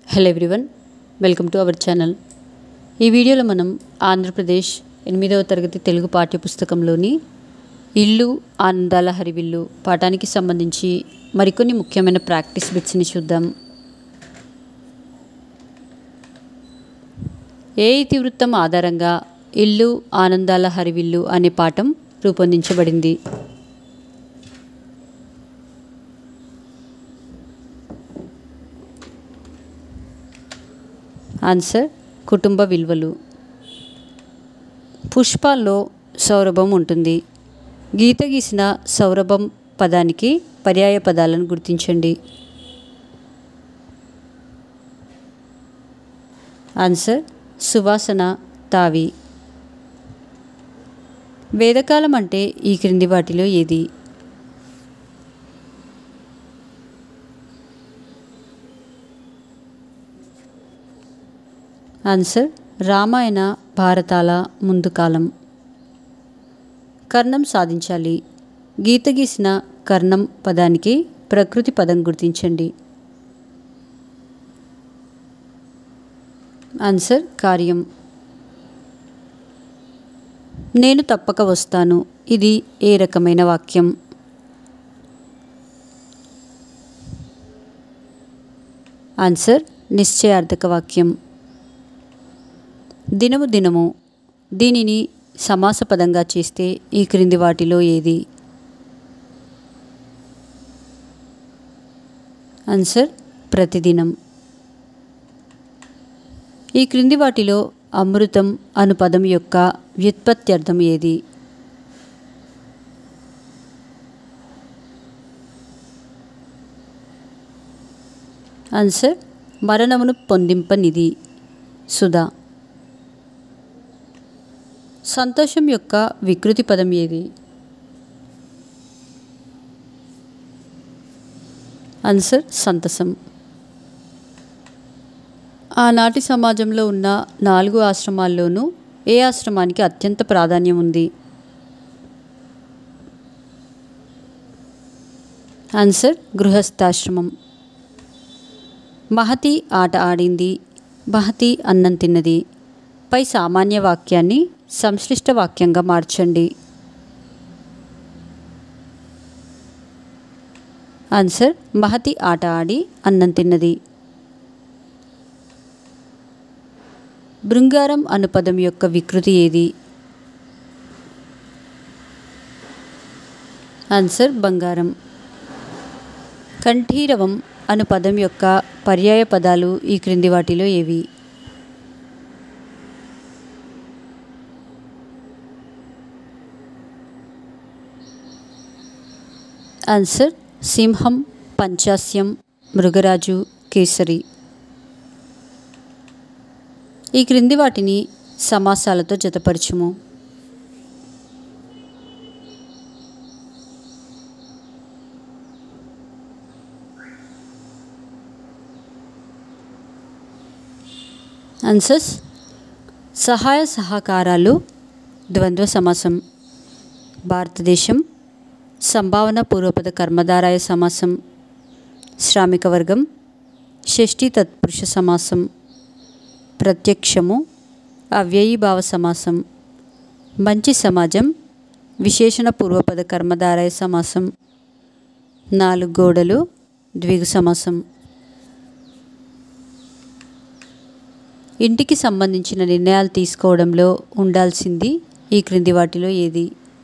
hello everyone welcome to our channel ఈ వీడియోలో మనం ఆంధ్రప్రదేశ్ ఎనిమిదవ తరగతి తెలుగు పాఠ్యపుస్తకంలోని ఇల్లు ఆనందాల హరివిల్లు పాఠానికి సంబంధించి మరికొన్ని ముఖ్యమైన ప్రాక్టీస్ బిట్స్ని చూద్దాం ఏ ఇతివృత్తం ఆధారంగా ఇల్లు ఆనందాల హరివిల్లు అనే పాఠం రూపొందించబడింది ఆన్సర్ కుటుంబ విలువలు పుష్పాల్లో సౌరభం ఉంటుంది గీత గీసిన సౌరభం పదానికి పర్యాయ పదాలను గుర్తించండి ఆన్సర్ సువాసన తావి వేదకాలం అంటే ఈ క్రింది వాటిలో ఏది ఆన్సర్ రామాయణ భారతాల ముందు కాలం కర్ణం సాధించాలి గీత గీసిన కర్ణం పదానికి ప్రకృతి పదం గుర్తించండి ఆన్సర్ కార్యం నేను తప్పక వస్తాను ఇది ఏ రకమైన వాక్యం ఆన్సర్ నిశ్చయార్థక వాక్యం దినము దినము దీనిని సమాస పదంగా చేస్తే ఈ క్రింది వాటిలో ఏది ఆన్సర్ ప్రతిదినం ఈ క్రింది వాటిలో అమృతం అను పదం యొక్క వ్యుత్పత్త్యర్థం ఏది ఆన్సర్ మరణమును పొందింపనిది సుధా సంతోషం యొక్క వికృతి పదం ఏది ఆన్సర్ సంతసం ఆనాటి సమాజంలో ఉన్న నాలుగు ఆశ్రమాల్లోనూ ఏ ఆశ్రమానికి అత్యంత ప్రాధాన్యం ఉంది ఆన్సర్ గృహస్థాశ్రమం మహతి ఆట ఆడింది మహతి అన్నం తిన్నది పై సామాన్య వాక్యాన్ని సంశ్లిష్ట వాక్యంగా మార్చండి ఆన్సర్ మహతి ఆట ఆడి అన్నం తిన్నది బృంగారం అను పదం యొక్క వికృతి ఏది ఆన్సర్ బంగారం కంఠీరవం అను పదం యొక్క పర్యాయ పదాలు ఈ క్రింది వాటిలో ఏవి ఆన్సర్ సింహం పంచాస్యం మృగరాజు కేసరి ఈ క్రింది వాటిని సమాసాలతో జతపరచుము ఆన్సర్స్ సహాయ సహకారాలు ద్వంద్వ సమాసం భారతదేశం సంభావన పూర్వపద కర్మధారాయ సమాసం శ్రామిక వర్గం షష్ఠి తత్పురుష సమాసం ప్రత్యక్షము అవ్యయీభావ సమాసం మంచి సమాజం విశేషణ పూర్వపద కర్మధారాయ సమాసం నాలుగు గోడలు ద్విగు సమాసం ఇంటికి సంబంధించిన నిర్ణయాలు తీసుకోవడంలో ఉండాల్సింది ఈ క్రింది వాటిలో ఏది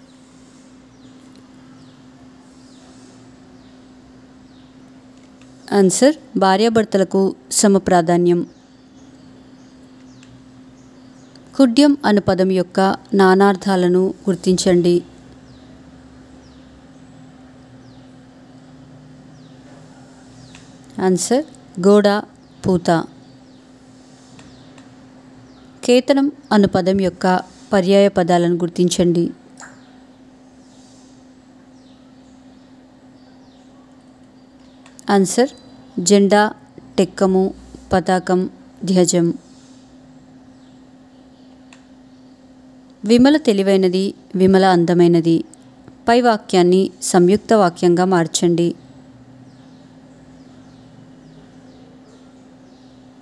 ఆన్సర్ భార్యాభర్తలకు సమ ప్రాధాన్యం కుడ్యం అను పదం యొక్క నానార్థాలను గుర్తించండి ఆన్సర్ గోడ పూత కేతనం అను పదం యొక్క పర్యాయ పదాలను గుర్తించండి ఆన్సర్ జెండా టెక్కము పతాకం ధ్వజం విమల తెలివైనది విమల అందమైనది పై వాక్యాన్ని సంయుక్త వాక్యంగా మార్చండి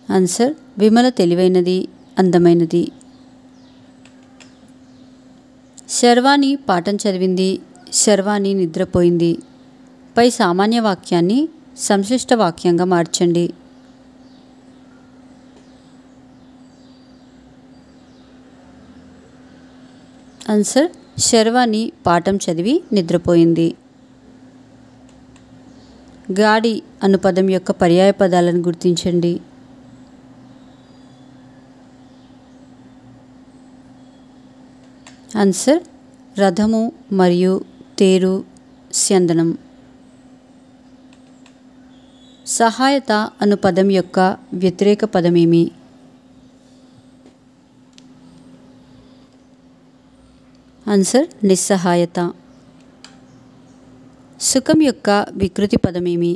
ఆన్సర్ విమల తెలివైనది అందమైనది శర్వాణి పాఠం చదివింది శర్వాణి నిద్రపోయింది పై సామాన్య వాక్యాన్ని సంశిష్ట వాక్యంగా మార్చండి ఆన్సర్ శర్వాణి పాఠం చదివి నిద్రపోయింది గాడి అను పదం యొక్క పర్యాయ పదాలను గుర్తించండి ఆన్సర్ రథము మరియు తేరు స్యందనం సహాయత అను పదం యొక్క వ్యతిరేక పదమేమి ఆన్సర్ నిస్సహాయత సుఖం యొక్క వికృతి పదమేమి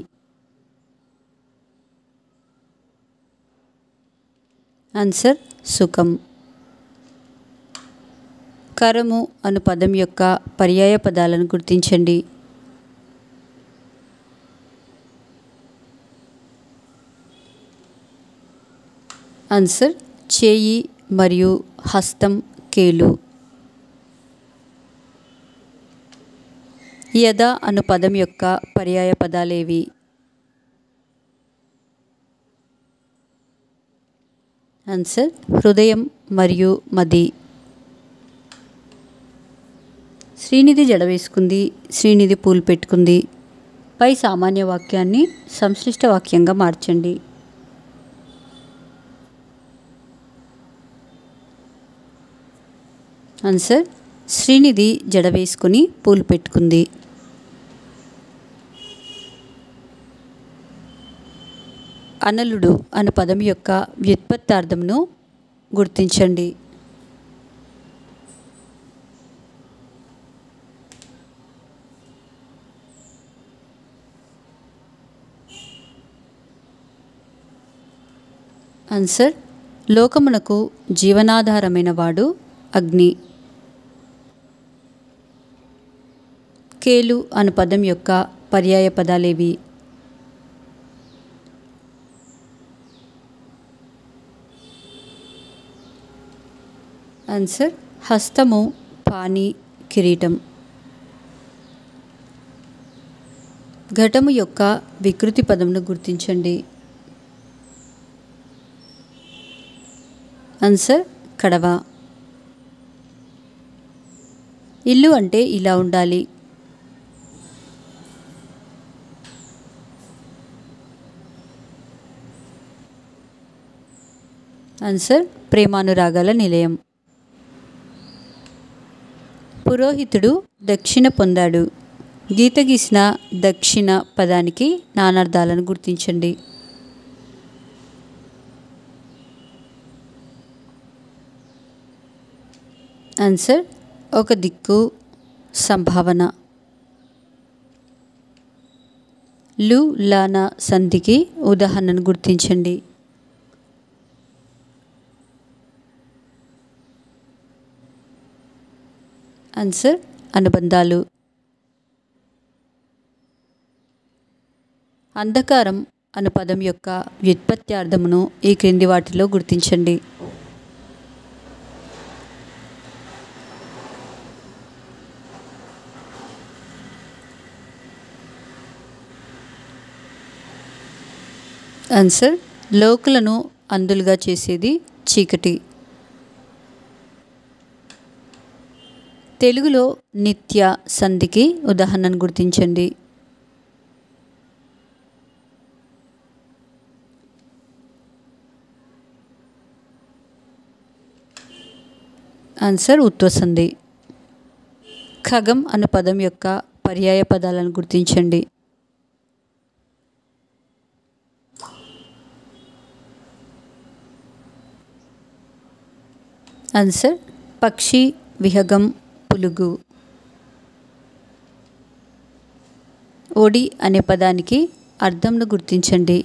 ఆన్సర్ సుఖం కరము అను పదం యొక్క పర్యాయ పదాలను గుర్తించండి ఆన్సర్ చేయి మరియు హస్తం కేలు యద అను పదం యొక్క పర్యాయ పదాలేవి ఆన్సర్ హృదయం మరియు మది శ్రీనిధి జడ వేసుకుంది శ్రీనిధి పూలు పెట్టుకుంది పై సామాన్య వాక్యాన్ని సంశ్లిష్ట వాక్యంగా మార్చండి ఆన్సర్ శ్రీనిధి జడ వేసుకుని పూలు పెట్టుకుంది అనలుడు అను పదం యొక్క వ్యుత్పత్తార్థంను గుర్తించండి ఆన్సర్ లోకమునకు జీవనాధారమైన వాడు అగ్ని కేలు అను పదం యొక్క పర్యాయ పదాలేవి ఆన్సర్ హస్తము పాని కిరీటం ఘటము యొక్క వికృతి పదంను గుర్తించండి ఆన్సర్ కడవ ఇల్లు అంటే ఇలా ఉండాలి ఆన్సర్ ప్రేమానురాగాల నిలయం పురోహితుడు దక్షిణ పొందాడు గీత గీసిన దక్షిణ పదానికి నానార్థాలను గుర్తించండి ఆన్సర్ ఒక దిక్కు సంభావన లు లానా సంధికి ఉదాహరణను గుర్తించండి ఆన్సర్ అనుబంధాలు అంధకారం అను పదం యొక్క వ్యుత్పత్త్యార్థమును ఈ క్రింది వాటిలో గుర్తించండి ఆన్సర్ లోకులను అందులుగా చేసేది చీకటి తెలుగులో నిత్య సంధికి ఉదాహరణను గుర్తించండి ఆన్సర్ ఉత్వసంధి ఖగం అను పదం యొక్క పర్యాయ పదాలను గుర్తించండి ఆన్సర్ పక్షి విహగం పులుగు ఓడి అనే పదానికి అర్థంను గుర్తించండి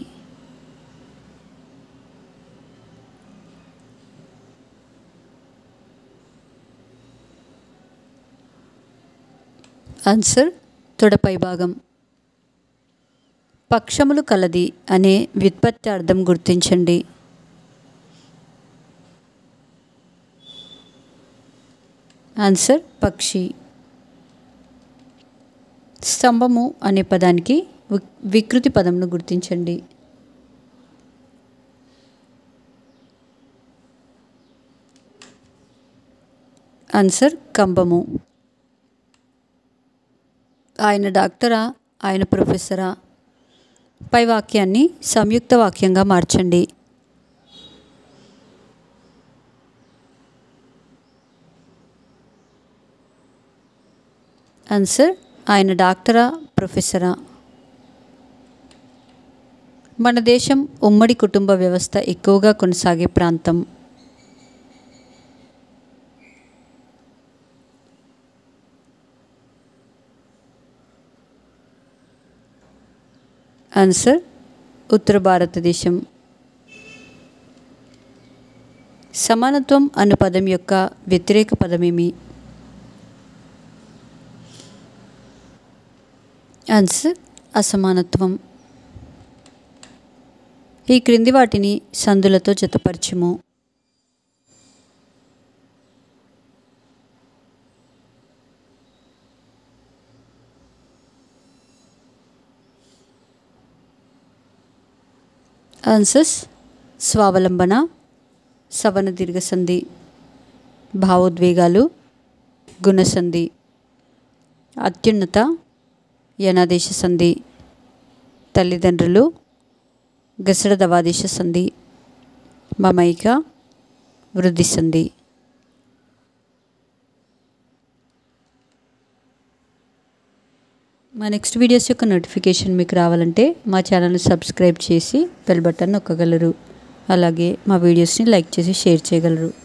ఆన్సర్ తొడపై భాగం పక్షములు కలది అనే వ్యుత్పత్తి అర్థం గుర్తించండి ఆన్సర్ పక్షి స్తంభము అనే పదానికి వి- వికృతి పదంను గుర్తించండి ఆన్సర్ కంబము ఆయన డాక్టరా ఆయన ప్రొఫెసరా పై వాక్యాన్ని సంయుక్త వాక్యంగా మార్చండి ఆన్సర్ ఆయన డాక్టరా ప్రొఫెసరా మన దేశం ఉమ్మడి కుటుంబ వ్యవస్థ ఎక్కువగా కొనసాగే ప్రాంతం ఆన్సర్ ఉత్తర భారతదేశం సమానత్వం అను పదం యొక్క వ్యతిరేక పదమేమి ఆన్సర్ అసమానత్వం ఈ క్రింది వాటిని సందులతో జతపరచుము ఆన్సర్స్ స్వావలంబన సవన దీర్ఘసంధి భావోద్వేగాలు గుణసంధి అత్యున్నత యనాదేశ సంధి తల్లిదండ్రులు గసడ దవాదేశ సంధి మమైక వృద్ధి సంధి మా నెక్స్ట్ వీడియోస్ యొక్క నోటిఫికేషన్ మీకు రావాలంటే మా ఛానల్ని సబ్స్క్రైబ్ చేసి బెల్ బటన్ నొక్కగలరు అలాగే మా వీడియోస్ని లైక్ చేసి షేర్ చేయగలరు